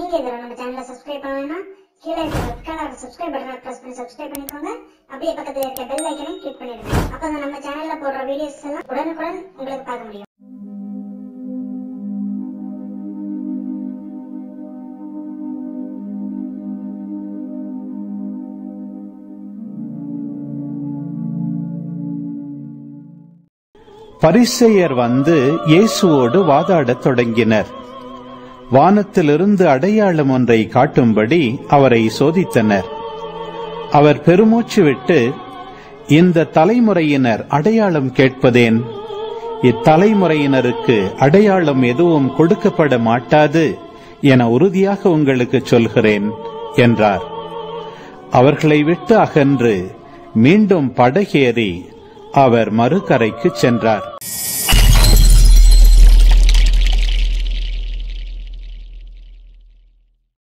நீங்க இதுல நம்ம சேனலை சப்ஸ்கிரைப் பண்ணணும்னா கீழே இருக்க ரெட் கலர் சப்ஸ்கிரைப் பட்டனை பிரஸ் பண்ணி சப்ஸ்கிரைப் பண்ணிக்கோங்க அப்படியே பக்கத்துல இருக்க பெல் ஐக்கனையும் கிளிக் பண்ணிடுங்க அப்பதான் நம்ம சேனல்ல போடுற வீடியோஸ் எல்லாம் உடனுக்குடன் உங்களுக்கு பார்க்க முடியும் பரிசேயர் வந்து இயேசுவோடு வாதாடத் தொடங்கினர் வானத்திலிருந்து அடையாளம் ஒன்றை காட்டும்படி அவரை சோதித்தனர் அவர் பெருமூச்சு விட்டு இந்த தலைமுறையினர் அடையாளம் கேட்பதேன் இத்தலைமுறையினருக்கு அடையாளம் எதுவும் கொடுக்கப்பட மாட்டாது என உறுதியாக உங்களுக்கு சொல்கிறேன் என்றார் அவர்களை விட்டு அகன்று மீண்டும் படகேறி அவர் மறுகரைக்கு சென்றார்